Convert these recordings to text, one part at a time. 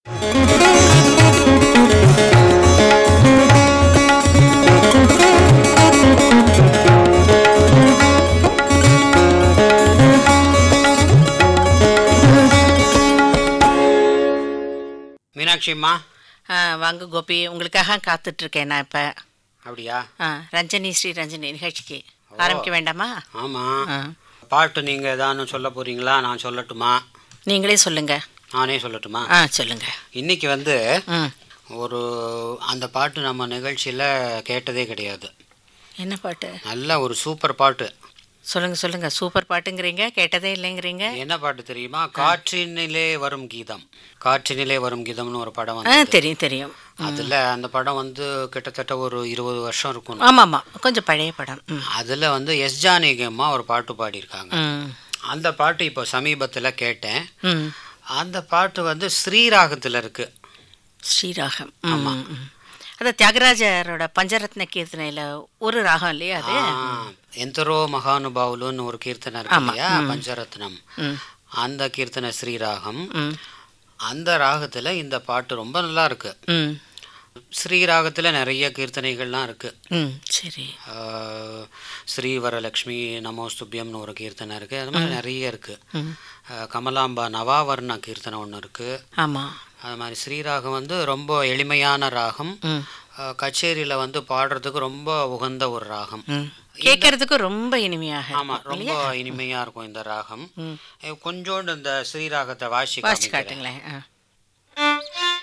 மீனாட்சி அம்மா ஆ, வாங்க கோபி உங்களுக்காக காத்துட்டு இருக்கேன் நான் இப்போ அப்படியா ரஞ்சனி ஸ்ரீ ரஞ்சனி நிகழ்ச்சிக்கு ஆரம்பிக்க வேண்டாமா ஆமாம் ஆ. பாட்டு நீங்கள் ஏதானு சொல்ல போகிறீங்களா நான் சொல்லட்டுமா நீங்களே சொல்லுங்க நானே சொல்லட்டுமா ஆ சொல்லுங்க இன்னைக்கு வந்து ம் ஒரு அந்த பாட்டு நம்ம நிகழ்ச்சியில் கேட்டதே கிடையாது என்ன பாட்டு நல்ல ஒரு சூப்பர் பாட்டு சொல்லுங்க சொல்லுங்க சூப்பர் பாட்டுங்கிறீங்க கேட்டதே இல்லைங்கிறீங்க என்ன பாட்டு தெரியுமா காற்றினிலே வரும் கீதம் காற்றினிலே வரும் கீதம்னு ஒரு படம் ஆ வந்து தெரியும் தெரியும் அதில் அந்த படம் வந்து கிட்டத்தட்ட ஒரு இருபது வருஷம் இருக்கும் ஆமாம் ஆமாம் கொஞ்சம் பழைய படம் ம் அதில் வந்து எஸ் ஜானகி அம்மா ஒரு பாட்டு பாடியிருக்காங்க ம் அந்த பாட்டு இப்போ சமீபத்தில் கேட்டேன் ம் அந்த பாட்டு வந்து ஸ்ரீராகத்தில் இருக்கு ஸ்ரீராகம் ஆமாம் அது தியாகராஜரோட பஞ்சரத்ன கீர்த்தனையில் ஒரு ராகம் இல்லையா அது ஆ, ఎందరో మహానుభావులుன்னு ஒரு கீர்த்தனை இருக்கு இல்லையா பஞ்சரத்னம் ம் அந்த கீர்த்தனை ஸ்ரீராகம் ம் அந்த ராகத்துல இந்த பாட்டு ரொம்ப நல்லா இருக்கு ம் ஸ்ரீராகத்துல நிறைய கீர்த்தனைகள்லாம் இருக்கு ம் சரி ஆ, ஸ்ரீவரலக்ஷ்மி நமோஸ்துபியம்னு ஒரு கீர்த்தனை இருக்கு அது மாதிரி நிறைய இருக்கு ம் ஆ, கமலாம்பா நவாவர்ண கீர்த்தனை ஒன்று இருக்கு ஆமாம் அது மாதிரி ஸ்ரீராகம் வந்து ரொம்ப எளிமையான ராகம் ம் கச்சேரியில் வந்து பாடுறதுக்கு ரொம்ப உகந்த ஒரு ராகம் ம் கேட்கறதுக்கு ரொம்ப இனிமையாக ஆமா இருக்கும் ரொம்ப இனிமையா இருக்கும் இந்த ராகம் ம். அஹ் கொஞ்சோண்டு இந்த ஸ்ரீராகத்தை வாசி வாசி காமிக்கிறேன். காட்டுங்களேன் ஆ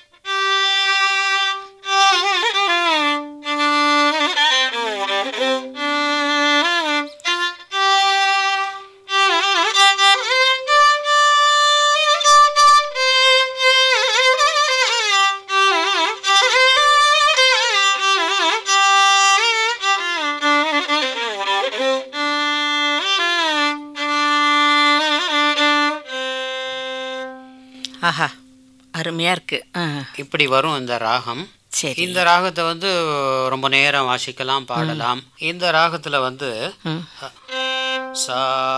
ஆஹா அருமையாக இருக்கு ஆ இப்படி வரும் இந்த ராகம் சரி இந்த ராகத்தை வந்து ரொம்ப நேரம் வாசிக்கலாம் பாடலாம் இந்த ராகத்துல வந்து ம் சா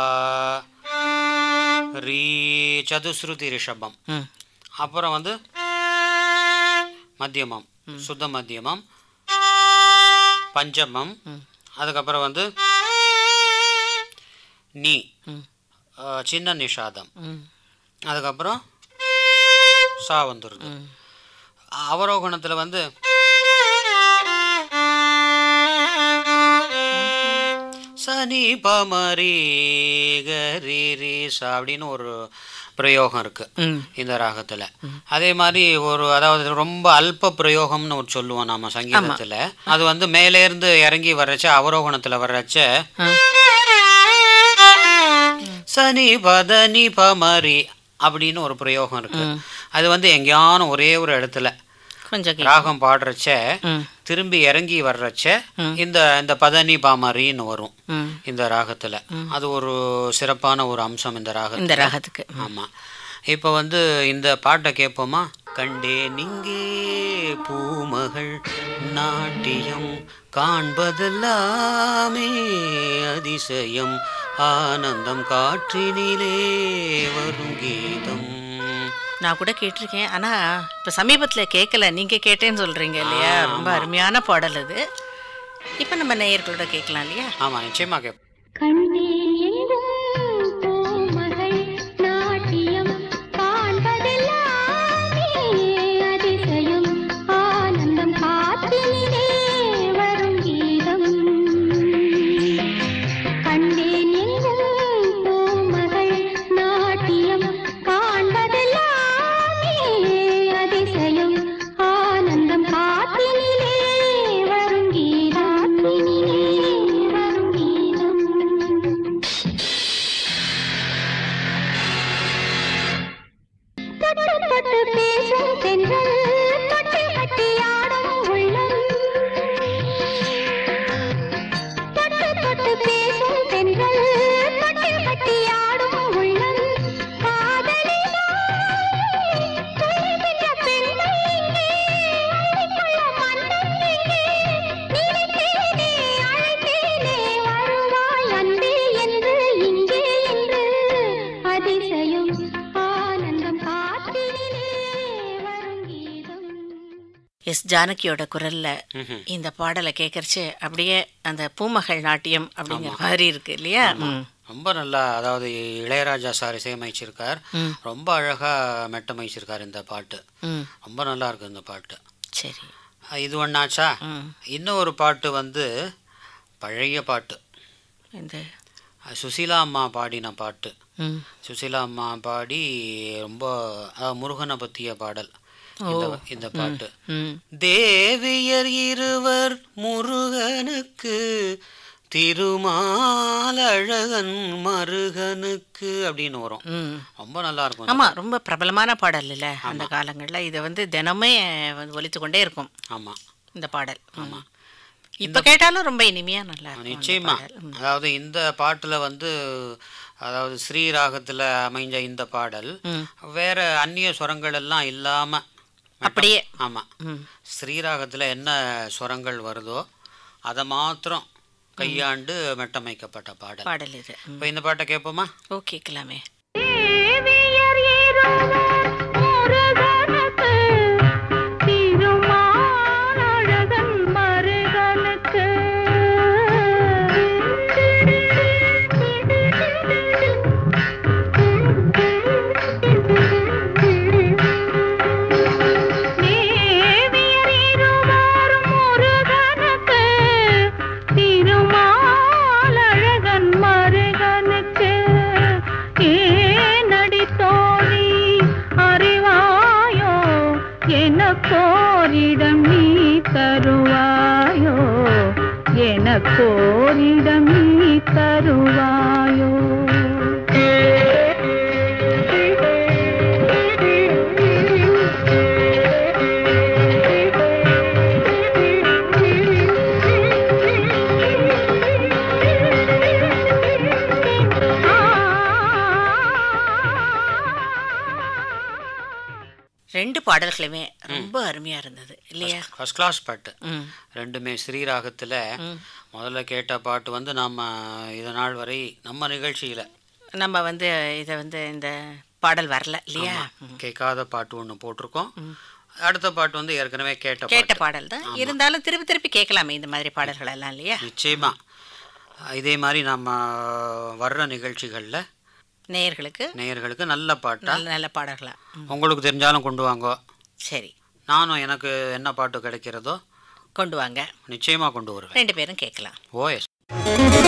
ரீ சதுஸ்ருதி ரிஷபம் ம் அப்புறம் வந்து மத்தியமம் சுத்த மத்தியமம் பஞ்சமம் அதுக்கப்புறம் வந்து நீ ம். அஹ், சின்ன நிஷாதம் ம் அதுக்கப்புறம் சா வந்துடுது ம். அவரோகணத்தில் வந்து சனி பமரி கரி ரி சா அப்படின்னு ஒரு பிரயோகம் இருக்கு ம் இந்த ராகத்துல அதே மாதிரி ஒரு அதாவது ரொம்ப அல்ப பிரயோகம்னு ஒரு சொல்லுவோம் நாம சங்கீதத்துல அது வந்து மேலே இருந்து இறங்கி வர்றச்ச அவரோகணத்துல வர்றச்ச ஆ சனி பதனி பமரி அப்படின்னு ஒரு பிரயோகம் இருக்கு அது வந்து எங்கேயானும் ஒரே ஒரு இடத்துல கொஞ்சம் கே ராகம் பாடுறச்ச ம் திரும்பி இறங்கி வர்றச்ச இந்த இந்த பதனி பாமரின்னு வரும் ம் இந்த ராகத்துல அது ஒரு சிறப்பான ஒரு அம்சம் இந்த ராகத்துல இந்த ராகத்துக்கு ஆமா இப்போ வந்து இந்த பாட்டை கேட்போமா கண்டே நிங்கே பூமகள் நாட்டியம் காண்பதெல்லாமே அதிசயம் ஆனந்தம் காற்றினிலே வரும் கீதம் நான் கூட கேட்டிருக்கேன் ஆனால் இப்போ சமீபத்தில் கேட்கல நீங்கள் கேட்டேன்னு சொல்கிறீங்க இல்லையா ரொம்ப அருமையான பாடல் அது இப்போ நம்ம நேயர்களோட கேட்கலாம் இல்லையா ஆமா நிச்சயமா கேட்போம் கண்ணே எங்கும் பூமகள் நாட்டியம் காண்பதெல்லாமே அதிசயம் ஆனந்தம் காற்றினிலே வரும் கீதம் கண்டேன் எங்கும் பூமகள் நாட்டியம் காண்பதெல்லாமே அதிசயம் ஆனந்தம் காற்றினிலே வரும் கீதம் வரும் கீதம் தொட்டு தொட்டு பேசும் தென்றல் தொட்டி கட்டி ஆடும் உள்ளம் தொட்டு தொட்டு பேசும் தென்றல் தொட்டி கட்டி ஆடும் உள்ளம் காதலினாலே துள்ளுகின்ற பெண்ணை இங்கே அள்ளிக்கொள்ள மன்னன் இங்கே நினைத்தேனே அழைத்தேனே வருவாய் அன்பே என்று இங்கே என்று அதிசயம் ஆனந்தம் காற்றினிலே வரும் எஸ் ஜானகியோட குரல்ல ம்ஹும். இந்த பாடலை கேட்கறச்சு அப்படியே அந்த பூமகள் நாட்டியம் அப்படிங்கிற மாதிரி இருக்கு இல்லையா ம். ரொம்ப நல்லா அதாவது இளையராஜா சார் இசையமைச்சிருக்கார் ரொம்ப அழகா மெட்டமைச்சிருக்கார் இந்த பாட்டு ம் ரொம்ப நல்லா இருக்கு இந்த பாட்டு சரி அஹ் இது ஒன்னாச்சா ம் இன்னும் ஒரு பாட்டு வந்து பழைய பாட்டு இந்த அஹ் சுசீலா அம்மா பாடின பாட்டு ம் சுசீலா அம்மா பாடி ரொம்ப அஹ், முருகனை பற்றிய பாடல் இந்த இந்த பாட்டு ம் தேவியர் இருவர் முருகனுக்கு திருமாலழகன் மருகனுக்கு அப்படின்னு வரும் ம் ரொம்ப நல்லா இருக்கும் ஆமா ரொம்ப பிரபலமான பாடல் இல்ல அந்த காலங்கள்ல இது வந்து தினமே வந்து ஒலித்து கொண்டே இருக்கும் ஆமா இந்த பாடல் ஆமா இப்ப கேட்டாலும் ரொம்ப இனிமையா நல்லா இருக்கும் அந்த நிச்சயமா பாடல். ம். அதாவது இந்த பாட்டுல வந்து அதாவது ஸ்ரீராகத்துல அமைஞ்ச இந்த பாடல் ம். வேற அந்நிய சுரங்கள் எல்லாம் இல்லாம அப்படியே ஆமா ம் ஸ்ரீராகத்துல என்ன சுரங்கள் வருதோ அதை மாத்திரம் கையாண்டு மெட்டமைக்கப்பட்ட பாடல் பாடல் இது ம். இப்போ இந்த பாட்டை கேட்போமா ஓ கேட்கலாமே தேவியர் இருவர் முருகனுக்கு திருமாலழகன் மருகனுக்கு தேவியர் இருவர் முருகனுக்கு திருமாலழகன் மருகனுக்கு ஏனடி தோழி அறிவாயோ எனக்கோரிடம் நீ தருவாயோ எனக்கோரிடம் நீ தருவாயோ ரெண்டு பாடல்களுமே ரொம்ப அருமையா இருந்தது இல்லையா ஃபர்ஸ்ட் கிளாஸ் பாட்டு ம் ரெண்டுமே ஸ்ரீராகத்துல முதல்ல கேட்ட பாட்டு வந்து நம்ம இது நாள் வரை நம்ம நிகழ்ச்சியில நம்ம வந்து இதை வந்து இந்த பாடல் வரல இல்லையா ம். கேட்காத பாட்டு ஒன்று போட்டிருக்கோம் அடுத்த பாட்டு வந்து ஏற்கனவே கேட்ட கேட்ட பாட்டு பாடல் தான் இருந்தாலும் திருப்பி திருப்பி கேட்கலாமே இந்த மாதிரி பாடல்கள் எல்லாம் இல்லையா நிச்சயமா இதே மாதிரி நம்ம வர்ற நிகழ்ச்சிகளில் நேயர்களுக்கு நேயர்களுக்கு நல்ல பாட்டா நல்ல நல்ல பாடல்களா ம். உங்களுக்கு தெரிஞ்சாலும் கொண்டு வாங்க சரி நானும் எனக்கு என்ன பாட்டு கிடைக்கிறதோ கொண்டு வாங்க நிச்சயமா கொண்டு வருவேன் ரெண்டு பேரும் கேட்கலாம் ஓஎஸ்